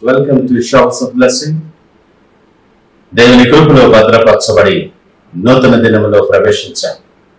welcome to shops of blessing దేవుని కృపలో భద్రపరచబడి నూతన దినములో ప్రవేశించాం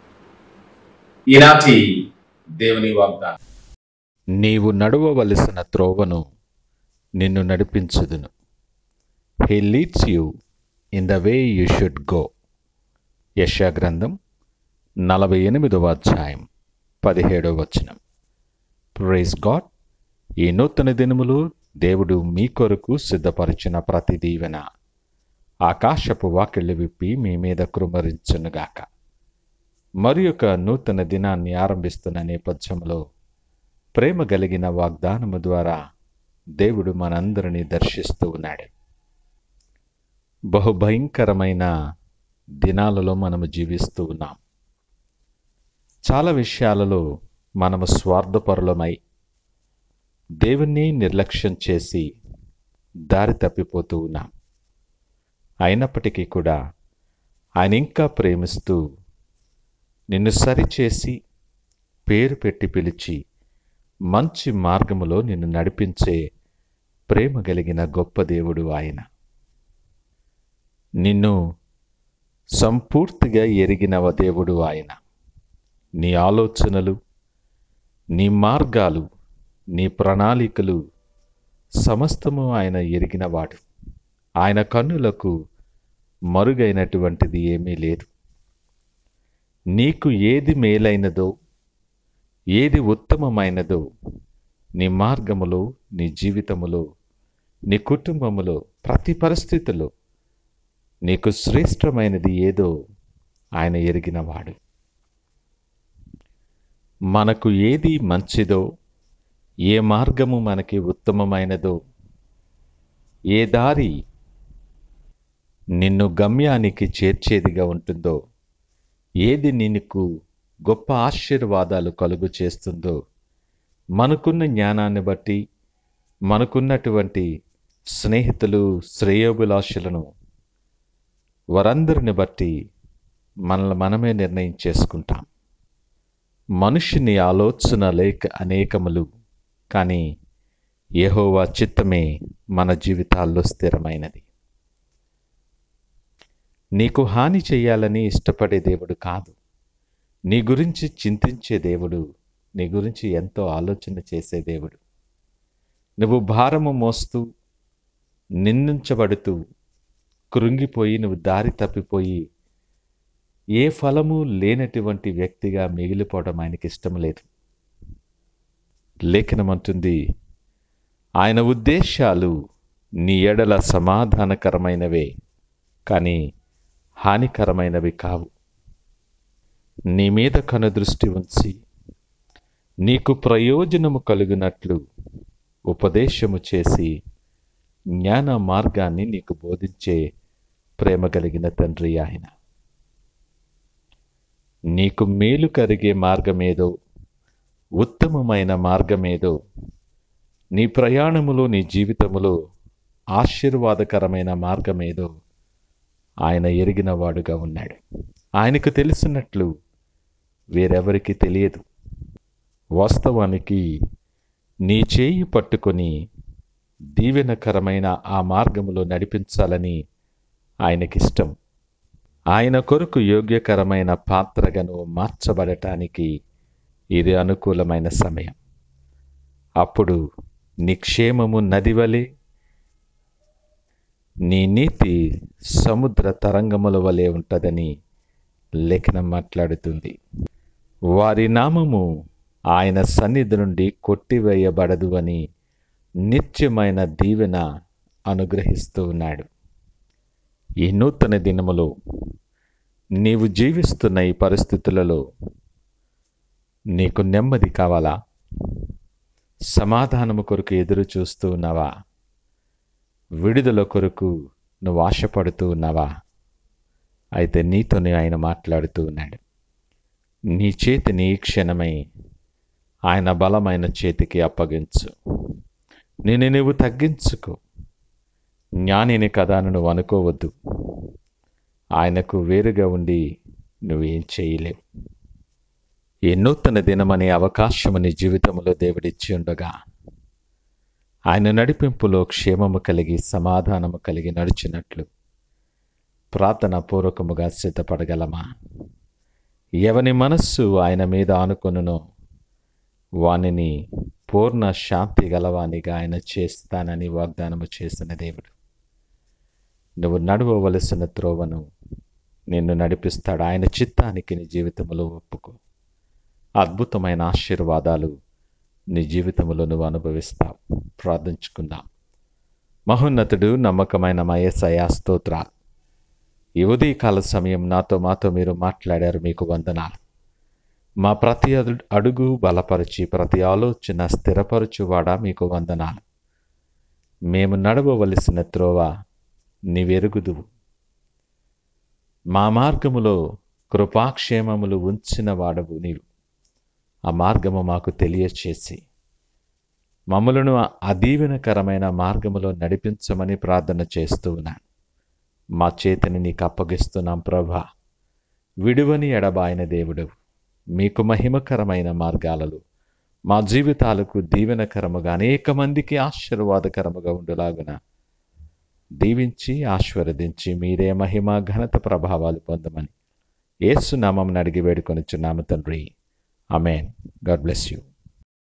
ఈనాటి దేవుని వాగ్దానం నీవు నడవవలసిన త్రోవను నిన్ను నడిపించుదును he leads you in the way you should go యశా గ్రంథం నలభై ఎనిమిదవ అధ్యాయం పదిహేడవ వచనం ప్రైజ్ గాడ్ ఈ నూతన దినములు దేవుడు మీ కొరకు సిద్ధపరిచిన ప్రతి దీవెన ఆకాశపు వాకిళ్ళు విప్పి మీ మీద కృమరించునుగాక మరి ఒక నూతన దినాన్ని ఆరంభిస్తున్న నేపథ్యంలో ప్రేమ కలిగిన వాగ్దానము ద్వారా దేవుడు మనందరినీ దర్శిస్తూ ఉన్నాడు బహుభయంకరమైన దినాలలో మనము జీవిస్తూ ఉన్నాం చాలా విషయాలలో మనము స్వార్థపరులమై దేవుణ్ణి నిర్లక్ష్యం చేసి దారి తప్పిపోతూ ఉన్నాం అయినప్పటికీ కూడా ఆయన ఇంకా ప్రేమిస్తూ నిన్ను సరిచేసి పేరు పెట్టి పిలిచి మంచి మార్గములో నిన్ను నడిపించే ప్రేమ కలిగిన గొప్ప దేవుడు ఆయన నిన్ను సంపూర్తిగా ఎరిగినవ దేవుడు ఆయన నీ ఆలోచనలు నీ మార్గాలు నీ ప్రణాళికలు సమస్తము ఆయన ఎరిగినవాడు ఆయన కన్నులకు మరుగైనటువంటిది ఏమీ లేదు నీకు ఏది మేలైనదో ఏది ఉత్తమమైనదో నీ మార్గములో నీ జీవితములో నీ కుటుంబములో ప్రతి పరిస్థితిలో నీకు శ్రేష్టమైనది ఏదో ఆయన ఎరిగినవాడు మనకు ఏది మంచిదో ఏ మార్గము మనకి ఉత్తమమైనదో ఏ దారి నిన్ను గమ్యానికి చేర్చేదిగా ఉంటుందో ఏది నీకు గొప్ప ఆశీర్వాదాలు కలుగు చేస్తుందో మనకున్న జ్ఞానాన్ని బట్టి మనకున్నటువంటి స్నేహితులు శ్రేయోభిలాషులను వారందరిని బట్టి మనల్ని మనమే నిర్ణయం చేసుకుంటాం మనుషుని ఆలోచన లేక అనేకములు కానీ యెహోవా చిత్తమే మన జీవితాల్లో స్థిరమైనది నీకు హాని చేయాలని ఇష్టపడే దేవుడు కాదు నీ గురించి చింతించే దేవుడు నీ గురించి ఎంతో ఆలోచన చేసే దేవుడు నువ్వు భారము మోస్తూ నిందించబడుతూ కృంగిపోయి నువ్వు దారి తప్పిపోయి ఏ ఫలము లేనటువంటి వ్యక్తిగా మిగిలిపోవడం ఆయనకి ఇష్టం లేదు లేఖనమంటుంది ఆయన ఉద్దేశాలు నీ ఎడల సమాధానకరమైనవే కానీ హానికరమైనవి కావు నీ మీద కనుదృష్టి ఉంచి నీకు ప్రయోజనము కలుగునట్లు ఉపదేశము చేసి జ్ఞాన మార్గాన్ని నీకు బోధించే ప్రేమ కలిగిన తండ్రి ఆయన నీకు మేలు కరిగే మార్గమేదో ఉత్తమమైన మార్గమేదో నీ ప్రయాణములో నీ జీవితములో ఆశీర్వాదకరమైన మార్గమేదో ఆయన ఎరిగిన వాడుగా ఉన్నాడు ఆయనకు తెలిసినట్లు వేరెవరికి తెలియదు వాస్తవానికి నీ చేయి పట్టుకొని దీవెనకరమైన ఆ మార్గములో నడిపించాలని ఆయనకిష్టం ఆయన కొరకు యోగ్యకరమైన పాత్రగను మార్చబడటానికి ఇది అనుకూలమైన సమయం అప్పుడు నీ క్షేమము నదివలే నీ నీతి సముద్ర తరంగముల వలె ఉంటుందని లేఖనం మాట్లాడుతుంది వారి నామము ఆయన సన్నిధి నుండి కొట్టివేయబడదు అని నిత్యమైన దీవెన అనుగ్రహిస్తూ ఉన్నాడు ఈ నూతన దినములో నీవు జీవిస్తున్న ఈ పరిస్థితులలో నీకు నెమ్మది కావాలా సమాధానము కొరకు ఎదురు చూస్తూ ఉన్నావా విడుదల కొరకు నువ్వు ఆశపడుతూ ఉన్నావా అయితే నీతోనే ఆయన మాట్లాడుతూ ఉన్నాడు నీ చేతిని ఈ క్షణమై ఆయన బలమైన చేతికి అప్పగించు నేను నువ్వు తగ్గించుకో జ్ఞానిని కదా అని నువ్వు అనుకోవద్దు ఆయనకు వేరుగా ఉండి నువ్వేం చేయలేవు ఈ నూతన దినమనే అవకాశము నీ జీవితంలో దేవుడిచ్చి ఉండగా ఆయన నడిపింపులో క్షేమము కలిగి సమాధానము కలిగి నడిచినట్లు ప్రార్థన పూర్వకముగా సిద్ధపడగలమా ఎవని మనస్సు ఆయన మీద ఆనుకొనునో వానిని పూర్ణ శాంతి గలవానిగా ఆయన చేస్తానని వాగ్దానము చేసిన దేవుడు నువ్వు నడవవలసిన త్రోవను నిన్ను నడిపిస్తాడు ఆయన చిత్తానికి నీ జీవితంలో ఒప్పుకో అద్భుతమైన ఆశీర్వాదాలు నీ జీవితంలో నువ్వు అనుభవిస్తావు ప్రార్థించుకుందాం మహోన్నతుడు నమ్మకమైన మయసయా స్తోత్ర ఈ ఉదయకాల సమయం నాతో మాతో మీరు మాట్లాడారు మీకు వందనాలు మా ప్రతి అడు- అడుగు బలపరిచి ప్రతి ఆలోచన స్థిరపరచువాడా మీకు వందనాలు మేము నడవవలసిన త్రోవ నీవెరుగుదువు మా మార్గములో కృపాక్షేమములు ఉంచిన వాడవు నీవు ఆ మార్గము మాకు తెలియచేసి మమ్మలను అదీవెనకరమైన మార్గములో నడిపించమని ప్రార్థన చేస్తూ ఉన్నాను మా చేతిని నీకు అప్పగిస్తున్నాం ప్రభా విడువని ఎడబాయిన దేవుడు మీకు మహిమకరమైన మార్గాలలో మా జీవితాలకు దీవెనకరముగా అనేక మందికి ఆశీర్వాదకరముగా ఉండులాగున దీవించి ఆశీర్వదించి మీరే మహిమ ఘనత ప్రభావాలు పొందమని ఏసునామం అడిగి వేడుకొనిచున్నాము తండ్రి అమేన్ గాడ్ బ్లెస్ యూ